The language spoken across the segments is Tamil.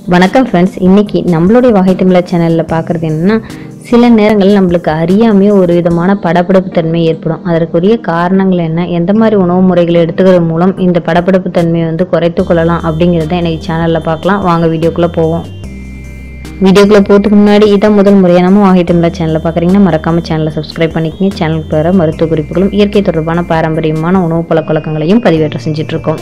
வணக்கம் ஃப்ரெண்ட்ஸ் இன்னைக்கு நம்மளுடைய வகை தமிழர் சேனலில் பார்க்குறது என்னன்னா சில நேரங்கள் நம்மளுக்கு அறியாமே ஒரு விதமான படபடப்பு தன்மை ஏற்படும் அதற்குரிய காரணங்கள் என்ன எந்த மாதிரி உணவு முறைகளை எடுத்துக்கிறது மூலம் இந்த படபடப்பு தன்மையை வந்து குறைத்து கொள்ளலாம் அப்படிங்கிறத இன்னைக்கு சேனலில் பார்க்கலாம் வாங்க வீடியோக்குள்ளே போவோம் வீடியோக்குள்ளே போகிறதுக்கு முன்னாடி இதான் முதல் முறையாக நம்ம வாகை தமிழர் சேனலில் பார்க்குறீங்கன்னா மறக்காமல் சேனலை சப்ஸ்கிரைப் பண்ணிக்கங்க சேனலுக்கு வர மருத்துவ குறிப்புகளும் இயற்கை தொடர்பான பாரம்பரியமான உணவு பழக்க வழக்கங்களையும் பதிவேற்றம் செஞ்சுட்டு இருக்கோம்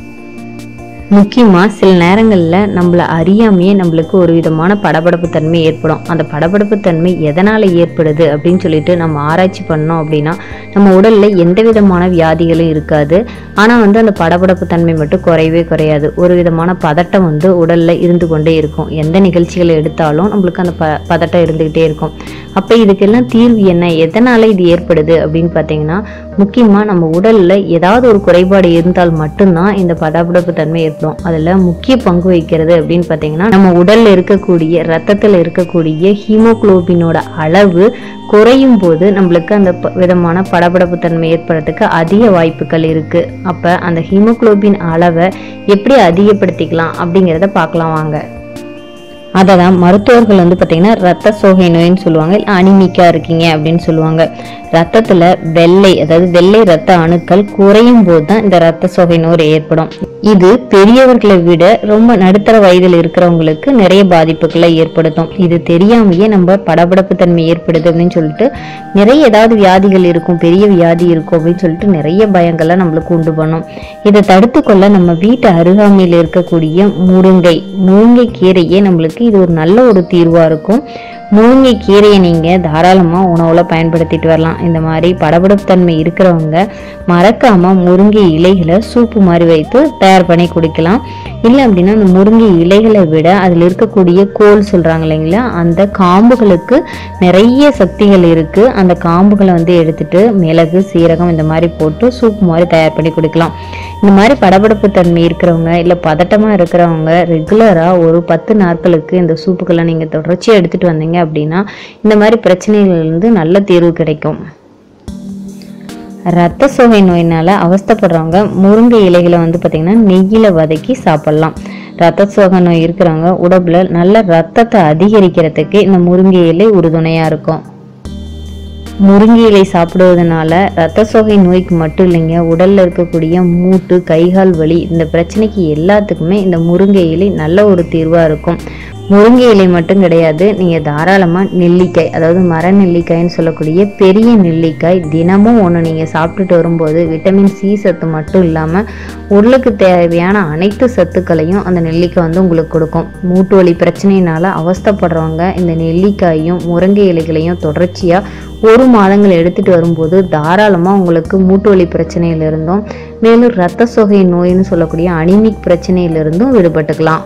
முக்கியமாக சில நேரங்களில் நம்மளை அறியாமையே நம்மளுக்கு ஒரு விதமான படபடப்பு தன்மை ஏற்படும் அந்த படபடப்பு தன்மை எதனால் ஏற்படுது அப்படின்னு சொல்லிட்டு நம்ம ஆராய்ச்சி பண்ணோம் அப்படின்னா நம்ம உடலில் எந்த விதமான வியாதிகளும் இருக்காது ஆனால் வந்து அந்த படபடப்பு தன்மை மட்டும் குறையவே குறையாது ஒரு விதமான பதட்டம் வந்து உடலில் இருந்து கொண்டே இருக்கும் எந்த நிகழ்ச்சிகளை எடுத்தாலும் நம்மளுக்கு அந்த ப பதட்டம் இருந்துக்கிட்டே இருக்கும் அப்போ இதுக்கெல்லாம் தீர்வு என்ன எதனால் இது ஏற்படுது அப்படின்னு பார்த்தீங்கன்னா முக்கியமாக நம்ம உடலில் ஏதாவது ஒரு குறைபாடு இருந்தால் மட்டும்தான் இந்த படபடப்பு தன்மை ஏற்படும் அதில் முக்கிய பங்கு வகிக்கிறது அப்படின்னு பார்த்தீங்கன்னா நம்ம உடலில் இருக்கக்கூடிய ரத்தத்தில் இருக்கக்கூடிய ஹீமோகுளோபினோட அளவு குறையும் போது நம்மளுக்கு அந்த ப- விதமான படபடப்பு தன்மை ஏற்படுறதுக்கு அதிக வாய்ப்புகள் இருக்கு அப்போ அந்த ஹீமோகுளோபின் அளவை எப்படி அதிகப்படுத்திக்கலாம் அப்படிங்கிறத பார்க்கலாம் வாங்க அதை தான் மருத்துவர்கள் வந்து பார்த்தீங்கன்னா ரத்த சோகை நோயின்னு சொல்லுவாங்க இல்லை அனிமிக்கா இருக்கீங்க அப்படின்னு சொல்லுவாங்க ரத்தத்தில் வெள்ளை அதாவது வெள்ளை ரத்த அணுக்கள் குறையும் போது தான் இந்த ரத்த சோகை நோய் ஏற்படும் இது பெரியவர்களை விட ரொம்ப நடுத்தர வயதில் இருக்கிறவங்களுக்கு நிறைய பாதிப்புகளை ஏற்படுத்தும் இது தெரியாமையே நம்ம படபடப்பு தன்மை ஏற்படுது அப்படின்னு சொல்லிட்டு நிறைய ஏதாவது வியாதிகள் இருக்கும் பெரிய வியாதி இருக்கும் அப்படின்னு சொல்லிட்டு நிறைய பயங்களை நம்மளுக்கு உண்டு பண்ணும் இதை தடுத்து கொள்ள நம்ம வீட்டு அருகாமையில் இருக்கக்கூடிய முருங்கை முருங்கை கீரையே நம்மளுக்கு இது ஒரு நல்ல ஒரு தீர்வாக இருக்கும் முருங்கை கீரையை நீங்கள் தாராளமாக உணவில் பயன்படுத்திட்டு வரலாம் இந்த மாதிரி படபடப்பு தன்மை இருக்கிறவங்க மறக்காமல் முருங்கை இலைகளை சூப்பு மாதிரி வைத்து தயார் பண்ணி குடிக்கலாம் இல்லை அப்படின்னா அந்த முருங்கை இலைகளை விட அதில் இருக்கக்கூடிய கோல் சொல்கிறாங்க இல்லைங்களா அந்த காம்புகளுக்கு நிறைய சக்திகள் இருக்குது அந்த காம்புகளை வந்து எடுத்துட்டு மிளகு சீரகம் இந்த மாதிரி போட்டு சூப் மாதிரி தயார் பண்ணி குடிக்கலாம் இந்த மாதிரி படபடப்பு தன்மை இருக்கிறவங்க இல்லை பதட்டமாக இருக்கிறவங்க ரெகுலராக ஒரு பத்து நாட்களுக்கு இந்த சூப்புகளை நீங்கள் தொடர்ச்சியாக எடுத்துகிட்டு வந்தீங்க அப்படின்னா இந்த மாதிரி பிரச்சனைகள்லேருந்து நல்ல தீர்வு கிடைக்கும் ரத்த சோகை நோயினால் அவஸ்தைப்படுறவங்க முருங்கை இலைகளை வந்து பார்த்திங்கன்னா நெய்யில் வதக்கி சாப்பிட்லாம் ரத்த சோகை நோய் இருக்கிறவங்க உடம்புல நல்ல ரத்தத்தை அதிகரிக்கிறதுக்கு இந்த முருங்கை இலை உறுதுணையாக இருக்கும் முருங்கை இலை சாப்பிடுவதனால ரத்த சோகை நோய்க்கு மட்டும் இல்லைங்க உடல்ல இருக்கக்கூடிய மூட்டு கைகால் வலி இந்த பிரச்சனைக்கு எல்லாத்துக்குமே இந்த முருங்கை இலை நல்ல ஒரு தீர்வா இருக்கும் முருங்கை இலை மட்டும் கிடையாது நீங்க தாராளமா நெல்லிக்காய் அதாவது மர நெல்லிக்காய்ன்னு சொல்லக்கூடிய பெரிய நெல்லிக்காய் தினமும் ஒன்று நீங்க சாப்பிட்டுட்டு வரும்போது விட்டமின் சி சத்து மட்டும் இல்லாம உடலுக்கு தேவையான அனைத்து சத்துக்களையும் அந்த நெல்லிக்காய் வந்து உங்களுக்கு கொடுக்கும் மூட்டு வலி பிரச்சனையினால அவஸ்தைப்படுறவங்க இந்த நெல்லிக்காயும் முருங்கை இலைகளையும் தொடர்ச்சியா ஒரு மாதங்கள் எடுத்துட்டு வரும்போது தாராளமாக உங்களுக்கு மூட்டு வலி பிரச்சனையிலிருந்தும் மேலும் இரத்த சோகை நோயின்னு சொல்லக்கூடிய அனிமிக் பிரச்சனையிலிருந்தும் விடுபட்டுக்கலாம்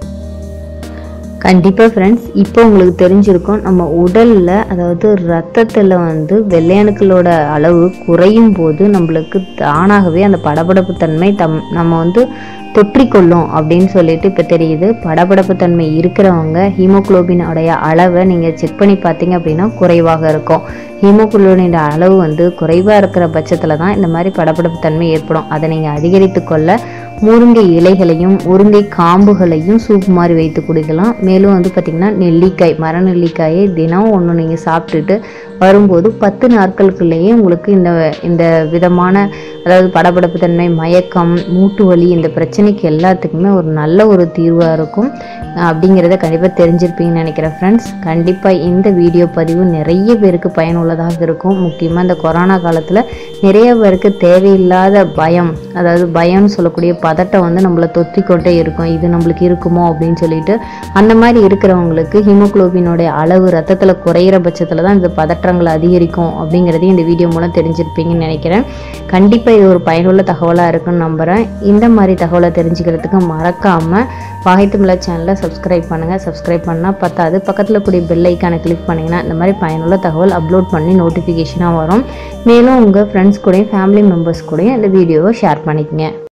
கண்டிப்பாக ஃப்ரெண்ட்ஸ் இப்போ உங்களுக்கு தெரிஞ்சிருக்கும் நம்ம உடலில் அதாவது ரத்தத்தில் வந்து வெள்ளையணுக்களோட அளவு குறையும் போது நம்மளுக்கு தானாகவே அந்த படபடப்பு தன்மை தம் நம்ம வந்து தொற்றிக்கொள்ளும் அப்படின்னு சொல்லிட்டு இப்போ தெரியுது படபடப்பு தன்மை இருக்கிறவங்க ஹீமோகுளோபின் உடைய அளவை நீங்கள் செக் பண்ணி பார்த்தீங்க அப்படின்னா குறைவாக இருக்கும் ஹீமோகுளோபினோட அளவு வந்து குறைவாக இருக்கிற பட்சத்தில் தான் இந்த மாதிரி படபடப்பு தன்மை ஏற்படும் அதை நீங்கள் அதிகரித்து கொள்ள முருங்கை இலைகளையும் முருங்கை காம்புகளையும் சூப் மாதிரி வைத்து குடிக்கலாம் மேலும் வந்து பார்த்திங்கன்னா நெல்லிக்காய் மர நெல்லிக்காயை தினம் ஒன்று நீங்கள் சாப்பிட்டுட்டு வரும்போது பத்து நாட்களுக்குள்ளேயே உங்களுக்கு இந்த இந்த விதமான அதாவது படபடப்பு தன்மை மயக்கம் மூட்டு வலி இந்த பிரச்சனைக்கு எல்லாத்துக்குமே ஒரு நல்ல ஒரு தீர்வாக இருக்கும் அப்படிங்கிறத கண்டிப்பாக தெரிஞ்சிருப்பீங்கன்னு நினைக்கிறேன் ஃப்ரெண்ட்ஸ் கண்டிப்பாக இந்த வீடியோ பதிவு நிறைய பேருக்கு பயனுள்ளதாக இருக்கும் முக்கியமாக இந்த கொரோனா காலத்தில் நிறைய பேருக்கு தேவையில்லாத பயம் அதாவது பயம்னு சொல்லக்கூடிய பதட்டம் வந்து நம்மளை தொத்திக்கொண்டே இருக்கும் இது நம்மளுக்கு இருக்குமோ அப்படின்னு சொல்லிட்டு அந்த மாதிரி இருக்கிறவங்களுக்கு ஹீமோகுளோபினோடைய அளவு ரத்தத்தில் குறையிற பட்சத்தில் தான் இந்த பதற்றங்கள் அதிகரிக்கும் அப்படிங்கிறதையும் இந்த வீடியோ மூலம் தெரிஞ்சிருப்பீங்கன்னு நினைக்கிறேன் கண்டிப்பாக இது ஒரு பயனுள்ள தகவலாக இருக்குன்னு நம்புகிறேன் இந்த மாதிரி தகவலை தெரிஞ்சுக்கிறதுக்கு மறக்காமல் வாகைத்துமிழ சேனலை சப்ஸ்கிரைப் பண்ணுங்கள் சப்ஸ்கிரைப் பண்ணால் பத்தாது பக்கத்தில் கூடிய பெல் ஐக்கானை கிளிக் பண்ணிங்கன்னா இந்த மாதிரி பயனுள்ள தகவல் அப்லோட் பண்ணி நோட்டிஃபிகேஷனாக வரும் மேலும் உங்கள் ஃப்ரெண்ட்ஸ் கூடயும் ஃபேமிலி மெம்பர்ஸ் கூடயும் இந்த வீடியோவை ஷேர் பண்ணிக்கங்க